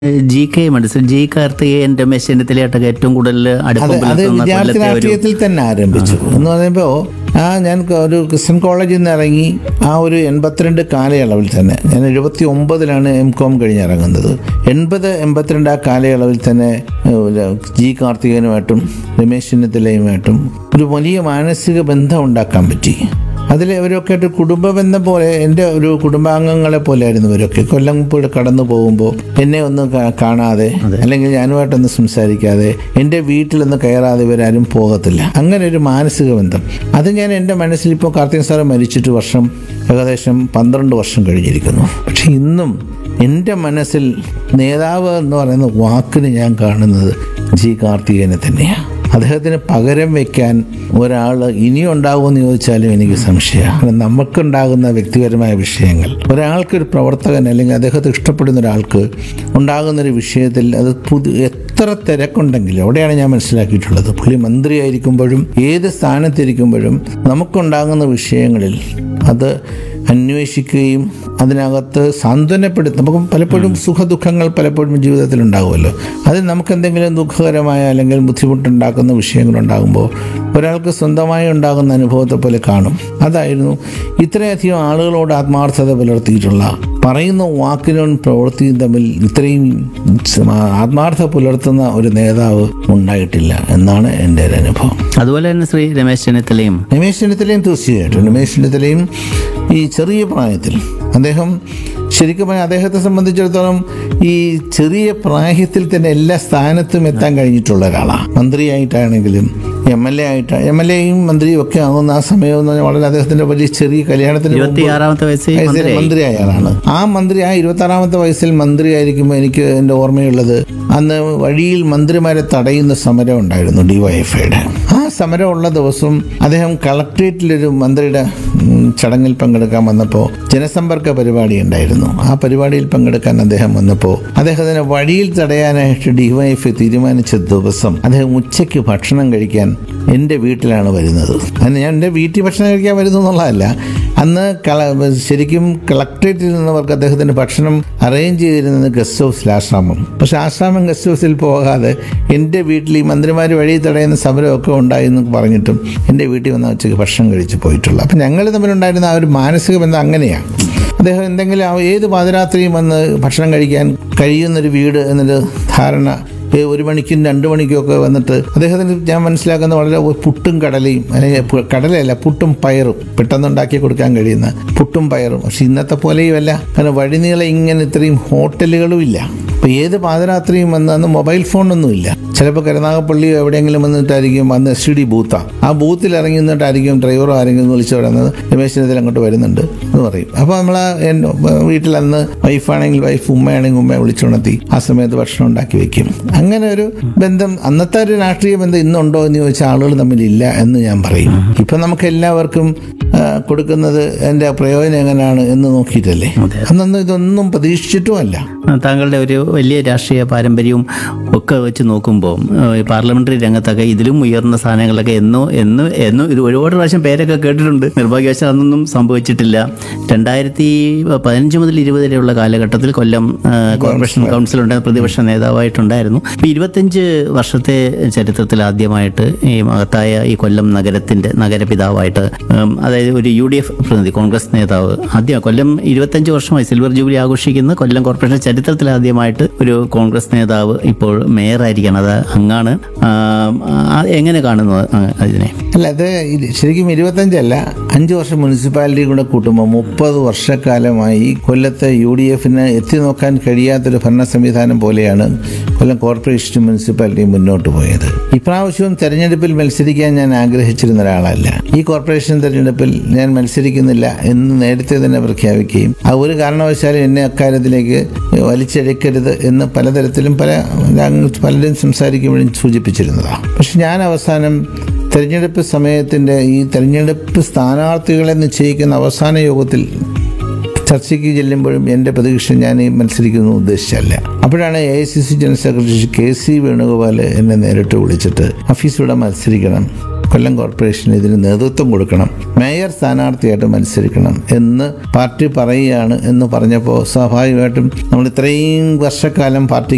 G K മനസ്സിൽ G Karthikeyan Ramesh ചെന്നിത്തലയായിട്ടൊക്കെ ഏറ്റവും കൂടുതൽ അടുപ്പം അത് അത് പുലർത്തുന്ന വിദ്യാർത്ഥി കൊല്ലത്തെ ഒരു രാഷ്ട്രീയത്തിൽ തന്നെ ആരംഭിച്ചു എന്ന് പറയുമ്പോൾ ആ ഞാൻ ക- ഒരു ക്രിസ്ത്യൻ കോളേജിൽ നിന്ന് ഇറങ്ങി ആ ഒരു എൺപത്തിരണ്ട് കാലയളവിൽ തന്നെ ഞാൻ എഴുപത്തി ഒമ്പതിലാണ് എം കോം കഴിഞ്ഞിറങ്ങുന്നത് എൺപത് എൺപത്തിരണ്ട് ആ കാലയളവിൽ തന്നെ ഏഹ്, ജി കാർത്തികനുമായിട്ടും രമേശ് ചെന്നിത്തലയുമായിട്ടും ഒരു വലിയ മാനസിക ബന്ധം ഉണ്ടാക്കാൻ പറ്റി അതിൽ ഇവരൊക്കെ ആയിട്ട് കുടുംബ ബന്ധം പോലെ എൻ്റെ ഒരു കുടുംബാംഗങ്ങളെ പോലെ ആയിരുന്നു ഇവരൊക്കെ കൊല്ലം കൂടെ കടന്നു പോകുമ്പോൾ എന്നെ ഒന്നും കാ- കാണാതെ അല്ലെങ്കിൽ ഞാനുമായിട്ടൊന്ന് സംസാരിക്കാതെ എൻ്റെ വീട്ടിലൊന്ന് കയറാതെ ഇവരാരും പോകത്തില്ല അങ്ങനെ ഒരു മാനസിക ബന്ധം അത് ഞാൻ എൻ്റെ മനസ്സിൽ ഇപ്പോൾ കാർത്തിക് സാറ് മരിച്ചിട്ട് വർഷം ഏകദേശം പന്ത്രണ്ട് വർഷം കഴിഞ്ഞിരിക്കുന്നു പക്ഷെ ഇന്നും എൻ്റെ മനസ്സിൽ നേതാവ് എന്ന് പറയുന്ന വാക്കിന് ഞാൻ കാണുന്നത് ജി കാർത്തികനെ തന്നെയാണ് അദ്ദേഹത്തിന് പകരം വെക്കാൻ ഒരാൾ ഇനിയും ഉണ്ടാകുമെന്ന് ചോദിച്ചാലും എനിക്ക് സംശയമാണ് കാരണം നമുക്കുണ്ടാകുന്ന വ്യക്തിപരമായ വിഷയങ്ങൾ ഒരാൾക്കൊരു പ്രവർത്തകൻ അല്ലെങ്കിൽ അദ്ദേഹത്തെ ഇഷ്ടപ്പെടുന്ന ഒരാൾക്ക് ഉണ്ടാകുന്നൊരു വിഷയത്തിൽ അത് പുതു എത്ര തിരക്കുണ്ടെങ്കിലും അവിടെയാണ് ഞാൻ മനസ്സിലാക്കിയിട്ടുള്ളത് പുള്ളി മന്ത്രിയായിരിക്കുമ്പോഴും ഏത് സ്ഥാനത്തിരിക്കുമ്പോഴും നമുക്കുണ്ടാകുന്ന വിഷയങ്ങളിൽ അത് അന്വേഷിക്കുകയും അതിനകത്ത് സാന്ത്വനപ്പെടുത്തും നമുക്ക് പലപ്പോഴും സുഖദുഃഖങ്ങൾ പലപ്പോഴും ജീവിതത്തിൽ ഉണ്ടാകുമല്ലോ അതിൽ നമുക്ക് എന്തെങ്കിലും ദുഃഖകരമായ അല്ലെങ്കിൽ ബുദ്ധിമുട്ടുണ്ടാക്കുന്ന വിഷയങ്ങളുണ്ടാകുമ്പോൾ ഒരാൾക്ക് സ്വന്തമായി ഉണ്ടാകുന്ന അനുഭവത്തെ പോലെ കാണും അതായിരുന്നു ഇത്രയധികം ആളുകളോട് ആത്മാർത്ഥത പുലർത്തിയിട്ടുള്ള പറയുന്ന വാക്കിനും പ്രവൃത്തിയും തമ്മിൽ ഇത്രയും ആത്മാർത്ഥത പുലർത്തുന്ന ഒരു നേതാവ് ഉണ്ടായിട്ടില്ല എന്നാണ് എൻ്റെ ഒരു അനുഭവം അതുപോലെ തന്നെ ശ്രീ രമേശ് ചെന്നിത്തലയും രമേശ് ചെന്നിത്തലയും തീർച്ചയായിട്ടും രമേശ് ചെന്നിത്തലയും ഈ ചെറിയ പ്രായത്തിൽ അദ്ദേഹം ശരിക്കും പറഞ്ഞാൽ അദ്ദേഹത്തെ സംബന്ധിച്ചിടത്തോളം ഈ ചെറിയ പ്രായത്തിൽ തന്നെ എല്ലാ സ്ഥാനത്തും എത്താൻ കഴിഞ്ഞിട്ടുള്ള ഒരാളാണ് മന്ത്രിയായിട്ടാണെങ്കിലും എം എൽ എ ആയിട്ട് എം എൽ എയും മന്ത്രിയും ഒക്കെ ആകുന്ന ആ സമയം എന്ന് പറഞ്ഞാൽ വളരെ അദ്ദേഹത്തിന്റെ വലിയ ചെറിയ കല്യാണത്തിന് മുമ്പ് ഇരുപത്തിയാറാമത്തെ വയസ്സിൽ വയസ്സിൽ മന്ത്രിയായി. മന്ത്രിയായ ആളാണ് ആ മന്ത്രി ആ ഇരുപത്തി ആറാമത്തെ വയസ്സിൽ മന്ത്രിയായിരിക്കുമ്പോൾ എനിക്ക് എൻ്റെ ഓർമ്മയുള്ളത് അന്ന് വഴിയിൽ മന്ത്രിമാരെ തടയുന്ന സമരം ഉണ്ടായിരുന്നു ഡിവൈഎഫ്ഐയുടെ ആ സമരം ഉള്ള ദിവസം അദ്ദേഹം കളക്ട്രേറ്റിലൊരു മന്ത്രിയുടെ ഉം, ചടങ്ങിൽ പങ്കെടുക്കാൻ വന്നപ്പോൾ ജനസമ്പർക്ക പരിപാടി ഉണ്ടായിരുന്നു ആ പരിപാടിയിൽ പങ്കെടുക്കാൻ അദ്ദേഹം വന്നപ്പോൾ അദ്ദേഹത്തിന് വഴിയിൽ തടയാനായിട്ട് ഡിവൈഎഫ് തീരുമാനിച്ച ദിവസം അദ്ദേഹം ഉച്ചയ്ക്ക് ഭക്ഷണം കഴിക്കാൻ എൻ്റെ വീട്ടിലാണ് വരുന്നത് അന്ന് ഞാൻ എൻ്റെ വീട്ടിൽ ഭക്ഷണം കഴിക്കാൻ വരുന്നു എന്നുള്ളതല്ല അന്ന് കള ശരിക്കും കളക്ട്രേറ്റിൽ നിന്നവർക്ക് അദ്ദേഹത്തിൻ്റെ ഭക്ഷണം അറേഞ്ച് ചെയ്തിരുന്നത് ഗസ്റ്റ് ഹൗസിൽ ആശ്രാമം പക്ഷെ ആശ്രാമം ഗസ്റ്റ് ഹൗസിൽ പോകാതെ എൻ്റെ വീട്ടിൽ ഈ മന്ത്രിമാർ വഴി തടയുന്ന സമരമൊക്കെ ഉണ്ടായി എന്ന് പറഞ്ഞിട്ടും എൻ്റെ വീട്ടിൽ വന്ന ഉച്ചയ്ക്ക് ഭക്ഷണം കഴിച്ച് പോയിട്ടുള്ളൂ അപ്പം ഞങ്ങൾ തമ്മിലുണ്ടായിരുന്ന ആ ഒരു മാനസിക ബന്ധം അങ്ങനെയാണ് അദ്ദേഹം എന്തെങ്കിലും ആ ഏത് പാതിരാത്രിയും വന്ന് ഭക്ഷണം കഴിക്കാൻ കഴിയുന്നൊരു വീട് എന്നൊരു ധാരണ ഏ, ഒരു മണിക്കും രണ്ട് മണിക്കും ഒക്കെ വന്നിട്ട് അദ്ദേഹത്തിന് ഞാൻ മനസ്സിലാക്കുന്ന വളരെ പുട്ടും കടലയും അല്ലെങ്കിൽ പു- കടലയല്ല പുട്ടും പയറും പെട്ടെന്ന് ഉണ്ടാക്കി കൊടുക്കാൻ കഴിയുന്ന പുട്ടും പയറും പക്ഷെ ഇന്നത്തെ പോലെയും അല്ല കാരണം വഴിനീളെ ഇങ്ങനെ ഇത്രയും ഹോട്ടലുകളും ഇല്ല അപ്പോൾ ഏത് പാതിരാത്രിയും വന്ന് അന്ന് മൊബൈൽ ഫോണൊന്നും ഇല്ല ചിലപ്പോൾ കരുനാഗപ്പള്ളി എവിടെയെങ്കിലും വന്നിട്ടായിരിക്കും അന്ന് എസ് ഡി ബൂത്താണ് ആ ബൂത്തിൽ ഇറങ്ങി നിന്നിട്ടായിരിക്കും ഡ്രൈവറോ ആരെങ്കിലും വിളിച്ചു പറയുന്നത് രമേശ് ചെന്നിത്തല അങ്ങോട്ട് വരുന്നുണ്ട് എന്ന് പറയും അപ്പോൾ നമ്മൾ വീട്ടിൽ അന്ന് വൈഫാണെങ്കിൽ വൈഫ് ഉമ്മയാണെങ്കിൽ ഉമ്മയെ വിളിച്ചുണർത്തി ആ സമയത്ത് ഭക്ഷണം ഉണ്ടാക്കി വെക്കും അങ്ങനെ ഒരു ബന്ധം അന്നത്തെ ഒരു രാഷ്ട്രീയ ബന്ധം ഇന്നുണ്ടോ എന്ന് ചോദിച്ചാൽ ആളുകൾ തമ്മിലില്ല എന്ന് ഞാൻ പറയും ഇപ്പം നമുക്ക് എല്ലാവർക്കും ആ, കൊടുക്കുന്നത് എൻ്റെ പ്രയോജനം എങ്ങനെയാണ് എന്ന് നോക്കിയിട്ടല്ലേ അന്നൊന്നും ഇതൊന്നും പ്രതീക്ഷിച്ചിട്ടുമല്ല ആ, താങ്കളുടെ ഒരു വലിയ രാഷ്ട്രീയ പാരമ്പര്യവും ഒക്കെ വെച്ച് നോക്കുമ്പോൾ ഈ പാർലമെന്ററി രംഗത്തൊക്കെ ഇതിലും ഉയർന്ന സ്ഥാനങ്ങളൊക്കെ എന്നോ എന്നോ എന്നോ ഇത് ഒരുപാട് പ്രാവശ്യം പേരൊക്കെ കേട്ടിട്ടുണ്ട് നിർഭാഗ്യവശാൽ അതൊന്നും സംഭവിച്ചിട്ടില്ല രണ്ടായിരത്തി പതിനഞ്ച് മുതൽ ഇരുപത് വരെയുള്ള കാലഘട്ടത്തിൽ കൊല്ലം ആ, കോർപ്പറേഷൻ കൗൺസിലുണ്ട് പ്രതിപക്ഷ നേതാവായിട്ടുണ്ടായിരുന്നു ഇപ്പം ഇരുപത്തഞ്ച് വർഷത്തെ ചരിത്രത്തിൽ ആദ്യമായിട്ട് ഈ മഹത്തായ ഈ കൊല്ലം നഗരത്തിന്റെ നഗരപിതാവായിട്ട് ഉം, അതായത് ഒരു യു ഡി എഫ് പ്രതിനിധി കോൺഗ്രസ് നേതാവ് ആദ്യം കൊല്ലം ഇരുപത്തഞ്ച് വർഷമായി സിൽവർ ജൂബിലി ആഘോഷിക്കുന്ന കൊല്ലം കോർപ്പറേഷൻ ചരിത്രത്തിൽ ആദ്യമായിട്ട് ഒരു കോൺഗ്രസ് നേതാവ് ഇപ്പോൾ മേയറായിരിക്കണം അത് അങ്ങാണ് ആ, ആ, എങ്ങനെ കാണുന്നു ആ, അതിനെ അല്ല അത് ഇത് ശരിക്കും ഇരുപത്തഞ്ചല്ല അഞ്ച് വർഷം മുനിസിപ്പാലിറ്റി കൂടെ കൂട്ടുമ്പോൾ മുപ്പത് വർഷക്കാലമായി കൊല്ലത്തെ യു ഡി എഫിന് എത്തി നോക്കാൻ കഴിയാത്തൊരു ഭരണ സംവിധാനം പോലെയാണ് കൊല്ലം കോർപ്പറേഷനും മുനിസിപ്പാലിറ്റിയും മുന്നോട്ട് പോയത് ഇപ്രാവശ്യവും തെരഞ്ഞെടുപ്പിൽ മത്സരിക്കാൻ ഞാൻ ആഗ്രഹിച്ചിരുന്ന ഒരാളല്ല ഈ കോർപ്പറേഷൻ തെരഞ്ഞെടുപ്പിൽ ഞാൻ മത്സരിക്കുന്നില്ല എന്ന് നേരത്തെ തന്നെ പ്രഖ്യാപിക്കുകയും ആ ഒരു കാരണവശാലും എന്നെ അക്കാര്യത്തിലേക്ക് വലിച്ചഴക്കരുത് എന്ന് പലതരത്തിലും പല പലരും സംസാരിക്കുമ്പോഴും സൂചിപ്പിച്ചിരുന്നതാണ് പക്ഷെ ഞാൻ അവസാനം തെരഞ്ഞെടുപ്പ് സമയത്തിൻ്റെ ഈ തെരഞ്ഞെടുപ്പ് സ്ഥാനാർത്ഥികളെ നിശ്ചയിക്കുന്ന അവസാന യോഗത്തിൽ ചർച്ചയ്ക്ക് ചെല്ലുമ്പോഴും എൻ്റെ പ്രതീക്ഷ ഞാൻ ഈ മത്സരിക്കുന്നു ഉദ്ദേശിച്ചല്ല അപ്പോഴാണ് A I C C general secretary K C Venugopal എന്നെ നേരിട്ട് വിളിച്ചിട്ട് ഓഫീസിലൂടെ മത്സരിക്കണം കൊല്ലം കോർപ്പറേഷന് ഇതിന് നേതൃത്വം കൊടുക്കണം മേയർ സ്ഥാനാർത്ഥിയായിട്ട് മത്സരിക്കണം എന്ന് പാർട്ടി പറയുകയാണ് എന്ന് പറഞ്ഞപ്പോൾ സ്വാഭാവികമായിട്ടും നമ്മൾ ഇത്രയും വർഷക്കാലം പാർട്ടി